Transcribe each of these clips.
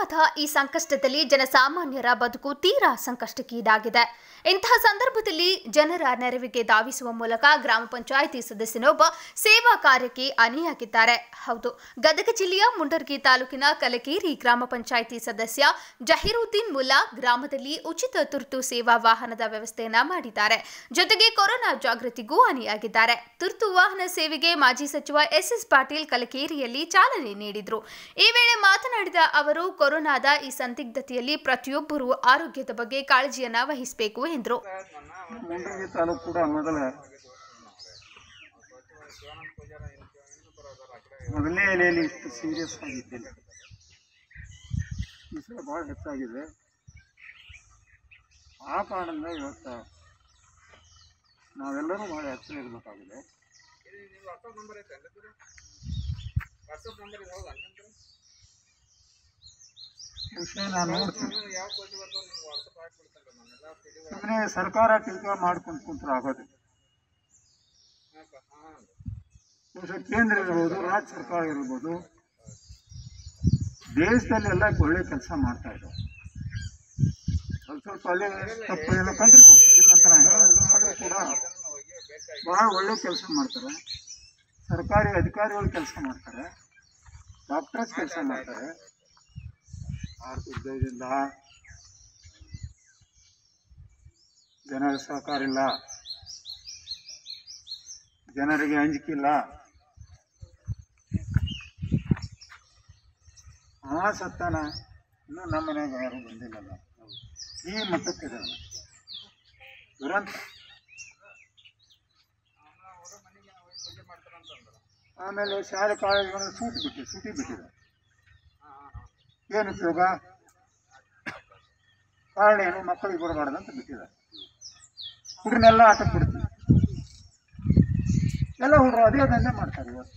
ಕೊರೋನಾದ ಈ ಸಂಕಷ್ಟದಲ್ಲಿ ಜನಸಾಮಾನ್ಯರ ಬದುಕು ತೀರಾ ಸಂಕಷ್ಟಕ್ಕೀಡಾಗಿದೆ ಇಂತಹ ಸಂದರ್ಭದಲ್ಲಿ ಜನರ ನೆರವಿಗೆ ಧಾವಿಸುವ ಮೂಲಕ ಗ್ರಾಮ ಪಂಚಾಯಿತಿ ಸದಸ್ಯನೊಬ್ಬ ಸೇವಾ ಕಾರ್ಯಕ್ಕೆ ಅಣಿಯಾಗಿದ್ದಾರೆ ಹೌದು ಗದಗ ಜಿಲ್ಲೆಯ ಮುಂಡರ್ಗಿ ತಾಲೂಕಿನ ಕಲಕೇರಿ ಗ್ರಾಮ ಪಂಚಾಯಿತಿ ಸದಸ್ಯ ಜಹೀರುದ್ದೀನ್ ಮುಲ್ಲಾ ಗ್ರಾಮದಲ್ಲಿ ಉಚಿತ ತುರ್ತು ಸೇವಾ ವಾಹನದ ವ್ಯವಸ್ಥೆಯನ್ನ ಮಾಡಿದ್ದಾರೆ ಜೊತೆಗೆ ಕೊರೋನಾ ಜಾಗೃತಿಗೂ ಅಣಿಯಾಗಿದ್ದಾರೆ ತುರ್ತು ವಾಹನ ಸೇವೆಗೆ ಮಾಜಿ ಸಚಿವ ಎಸ್ಎಸ್ ಪಾಟೀಲ್ ಕಲಕೇರಿಯಲ್ಲಿ ಚಾಲನೆ ನೀಡಿದ್ರು ಈ ವೇಳೆ ಮಾತನಾಡಿದ ಅವರು ಕೊರೋನಾದ ಈ ಸಂದಿಗ್ಧತೆಯಲ್ಲಿ ಪ್ರತಿಯೊಬ್ಬರೂ ಆರೋಗ್ಯದ ಬಗ್ಗೆ ಕಾಳಜಿಯನ್ನ ವಹಿಸಬೇಕು ಎಂದರು ಮುಂಡರಗಿ ತಾಲೂಕು ಕೂಡ ಮೊದಲ ಮೊದಲನೇ ಎಲೆಯಲ್ಲಿ ಇಷ್ಟು ಸೀರಿಯಸ್ ಆಗಿದ್ದಿಲ್ಲ ಈ ಸಲ ಭಾಳ ಹೆಚ್ಚಾಗಿದೆ ಆ ಕಾರಣದಿಂದ ಇವತ್ತು ನಾವೆಲ್ಲರೂ ಭಾಳ ಎಚ್ಚರ ಇರಬೇಕಾಗಿದೆ ವಿಷಯ ನಾನು ನೋಡ್ತೀನಿ ಸುಮ್ಮನೆ ಸರ್ಕಾರ ಟೀಕಾ ಮಾಡ್ಕೊಂಡು ಕುಂತ್ರೆ ಆಗೋದಿಲ್ಲ ಬಹುಶಃ ಕೇಂದ್ರ ಇರ್ಬೋದು ರಾಜ್ಯ ಸರ್ಕಾರ ಇರ್ಬೋದು ದೇಶದಲ್ಲಿ ಎಲ್ಲ ಒಳ್ಳೆ ಕೆಲಸ ಮಾಡ್ತಾ ಇದ್ದಾರೆ ಸ್ವಲ್ಪ ಸ್ವಲ್ಪ ಅಲ್ಲೇ ತಪ್ಪು ಏನೋ ಕಂಡಿರ್ಬೋದು ಇಲ್ಲಂತ ನಾನು ಹೇಳೋದಿಲ್ಲ ಆದರೂ ಕೂಡ ಭಾಳ ಒಳ್ಳೆ ಕೆಲಸ ಮಾಡ್ತಾರೆ ಸರ್ಕಾರಿ ಅಧಿಕಾರಿಗಳು ಕೆಲಸ ಮಾಡ್ತಾರೆ ಡಾಕ್ಟರ್ಸ್ ಕೆಲಸ ಮಾಡ್ತಾರೆ ಆರ್ಥಿಕ ಉದ್ಯೋಗದಿಂದ ಜನರ ಸಹಕಾರ ಇಲ್ಲ ಜನರಿಗೆ ಅಂಜಿಕಿಲ್ಲ ಆ ಸತ್ತಾನ ಇನ್ನೂ ನಮ್ಮ ಮನೆಯಾಗ ಯಾರು ಬಂದಿಲ್ಲಲ್ಲ ಈ ಮಟ್ಟಕ್ಕಿದೆ ದುರಂತ ಆಮೇಲೆ ಶಾಲೆ ಕಾಲೇಜುಗಳನ್ನು ಸೂಟಿ ಬಿಟ್ಟು ಸೂಟಿ ಬಿಟ್ಟಿದೆ ಏನು ಉಪಯೋಗ ಕಾರಣ ಏನು ಮಕ್ಕಳಿಗೆ ಬರಬಾರ್ದು ಅಂತ ಬಿಟ್ಟಿದ್ದಾರೆ ಹುಡುಗನೆಲ್ಲ ಆಟಕ್ಕೆ ಬಿಡ್ತೀವಿ ಎಲ್ಲ ಹುಡುಗರು ಅದೇ ದಂಧೆ ಮಾಡ್ತಾರೆ ಇವತ್ತು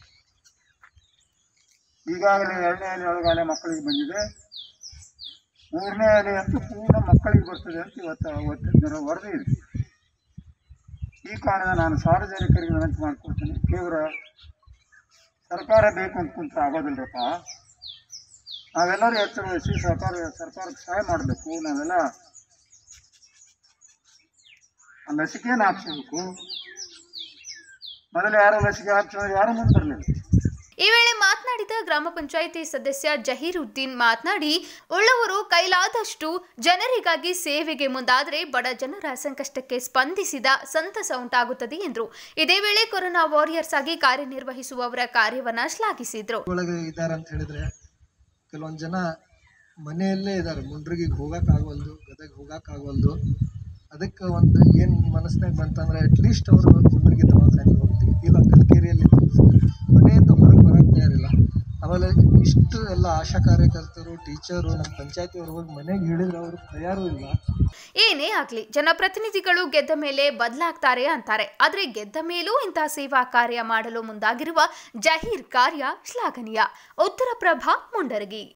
ಈಗಾಗಲೇ ಎರಡನೇ ಅಲೆ ಒಳಗಾಲೆ ಮಕ್ಕಳಿಗೆ ಬಂದಿದೆ ಮೂರನೇ ಅಲೆ ಅಂತೂ ಪೂರ್ಣ ಮಕ್ಕಳಿಗೆ ಬರ್ತದೆ ಅಂತ ಇವತ್ತು ಅವತ್ತಿನ ದಿನ ವರದಿ ಇದೆ ಈ ಕಾರಣ ನಾನು ಸಾರ್ವಜನಿಕರಿಗೆ ವಿನಂತಿ ಮಾಡ್ಕೊಡ್ತೀನಿ ಕೇವಲ ಸರ್ಕಾರ ಬೇಕು ಅಂತ ಕುಂತ್ರೆ ಆಗೋದಿಲ್ಲರಪ್ಪ ನಾವೆಲ್ಲರೂ ಎಚ್ಚರ ವಹಿಸಿ ಸರ್ಕಾರ ಸರ್ಕಾರಕ್ಕೆ ಸಹಾಯ ಮಾಡಬೇಕು ನಾವೆಲ್ಲ ಆ ಲಸಿಕೆಯನ್ನು ಹಾಕ್ಸ್ಬೇಕು ಮೊದಲು ಯಾರು ಲಸಿಕೆ ಹಾಕ್ಸಿದ್ರೆ ಯಾರು ಮುಂದೆ ಬರಲಿಲ್ಲ ಈ ವೇಳೆ ಮಾತನಾಡಿದ ಗ್ರಾಮ ಪಂಚಾಯಿತಿ ಸದಸ್ಯ ಜಹೀರುದ್ದೀನ್ ಮಾತನಾಡಿ ಉಳ್ಳವರು ಕೈಲಾದಷ್ಟು ಜನರಿಗಾಗಿ ಸೇವೆಗೆ ಮುಂದಾದರೆ ಬಡ ಜನರ ಸಂಕಷ್ಟಕ್ಕೆ ಸ್ಪಂದಿಸಿದ ಸಂತಸ ಉಂಟಾಗುತ್ತದೆ ಎಂದರು ಇದೇ ವೇಳೆ ಕೊರೋನಾ ವಾರಿಯರ್ಸ್ ಆಗಿ ಕಾರ್ಯನಿರ್ವಹಿಸುವವರ ಕಾರ್ಯವನ್ನ ಶ್ಲಾಘಿಸಿದ್ರು ಒಳಗೆ ಇದ್ದಾರೆ ಅಂತ ಹೇಳಿದ್ರೆ ಕೆಲವೊಂದು ಜನ ಮನೆಯಲ್ಲೇ ಇದ್ದಾರೆ ಮುಂಡ್ರಿಗಿಗೆ ಹೋಗೋಕ್ಕಾಗವಲ್ದು ಗದಗ ಹೋಗೋಕ್ಕಾಗವಲ್ದು ಅದಕ್ಕೆ ಒಂದು ಏನು ಮನಸ್ಸಿನಾಗ ಬಂತಂದ್ರೆ ಅಟ್ಲೀಸ್ಟ್ ಅವರು ಮುಂಡ್ರಿಗಿ ದವಾಖಾನೆಗೆ ಹೋಗ್ತೀವಿ ಇಲ್ಲ ಕಲ್ಕೇರಿಯಲ್ಲಿ ಮನೆಯಿಂದ ಹೊರಗೆ ಬರೋಕ್ಕೆ ತಯಾರಿಲ್ಲ ಆಮೇಲೆ ಇಷ್ಟು ಎಲ್ಲ ಆಶಾ ಕಾರ್ಯಕರ್ತರು ಟೀಚರು ನಮ್ಮ ಪಂಚಾಯತಿಯವ್ರು ಹೋಗಿ ಮನೆಗೆ ಹೇಳಿದ್ರೆ ಅವರು ತಯಾರು ಇಲ್ಲ ಏನೇ ಆಗ್ಲಿ ಜನಪ್ರತಿನಿಧಿಗಳು ಗೆದ್ದ ಮೇಲೆ ಬದಲಾಗ್ತಾರೆ ಅಂತಾರೆ ಆದ್ರೆ ಗೆದ್ದ ಮೇಲೂ ಇಂತಹ ಸೇವಾ ಕಾರ್ಯ ಮಾಡಲು ಮುಂದಾಗಿರುವ ಜಹೀರ್ ಕಾರ್ಯ ಶ್ಲಾಘನೀಯ ಉತ್ತರ ಪ್ರಭಾ ಮುಂಡರಗಿ